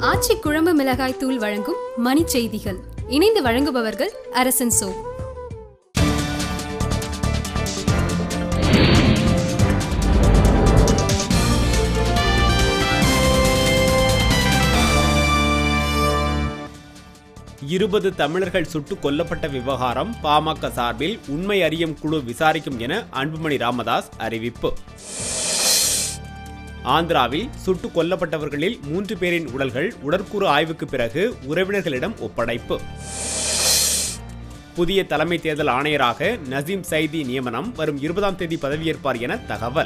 ஆச்சி குழம்பு மிளகாய் தூள் வழங்கும் மணி செய்திகள் இணைந்து வழங்குபவர்கள் அரசன் சோ இருபது தமிழர்கள் சுட்டுக் கொல்லப்பட்ட விவகாரம் பாமக சார்பில் உண்மை அறியும் குழு விசாரிக்கும் என அன்புமணி ராமதாஸ் அறிவிப்பு ஆந்திராவில் சுட்டுக் கொல்லப்பட்டவர்களில் மூன்று பேரின் உடல்கள் உடற்கூறு ஆய்வுக்கு பிறகு உறவினர்களிடம் ஒப்படைப்பு புதிய தலைமை தேர்தல் ஆணையராக நசீம் சைதி நியமனம் வரும் இருபதாம் தேதி பதவியேற்பார் என தகவல்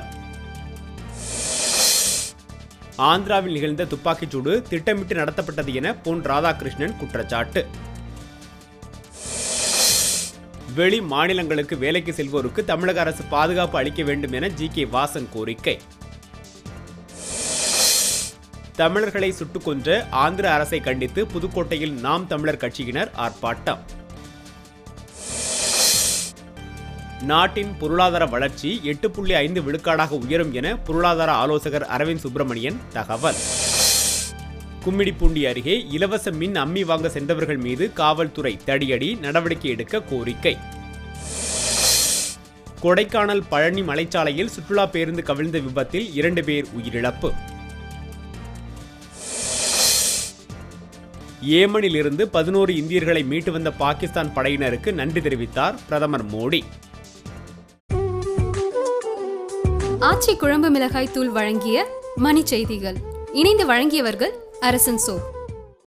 ஆந்திராவில் நிகழ்ந்த துப்பாக்கிச்சூடு திட்டமிட்டு நடத்தப்பட்டது என பொன் ராதாகிருஷ்ணன் குற்றச்சாட்டு வெளி மாநிலங்களுக்கு வேலைக்கு செல்வோருக்கு தமிழக அரசு பாதுகாப்பு அளிக்க வேண்டும் என ஜி கே வாசன் கோரிக்கை தமிழர்களை சுட்டுக் கொன்ற ஆந்திர அரசை கண்டித்து புதுக்கோட்டையில் நாம் தமிழர் கட்சியினர் ஆர்ப்பாட்டம் நாட்டின் பொருளாதார வளர்ச்சி எட்டு புள்ளி ஐந்து விழுக்காடாக உயரும் என பொருளாதார ஆலோசகர் அரவிந்த் சுப்பிரமணியன் தகவல் கும்மிடிப்பூண்டி அருகே இலவச மின் அம்மி வாங்க சென்றவர்கள் மீது காவல்துறை தடியடி நடவடிக்கை எடுக்க கோரிக்கை கொடைக்கானல் பழனி மலைச்சாலையில் சுற்றுலா பேருந்து கவிழ்ந்த விபத்தில் இரண்டு பேர் உயிரிழப்பு ஏமனிலிருந்து பதினோரு இந்தியர்களை மீட்டு வந்த பாகிஸ்தான் படையினருக்கு நன்றி தெரிவித்தார் பிரதமர் மோடி ஆச்சி குழம்பு மிளகாய் தூள் வழங்கிய மணி செய்திகள் இணைந்து வழங்கியவர்கள் அரசன் சோ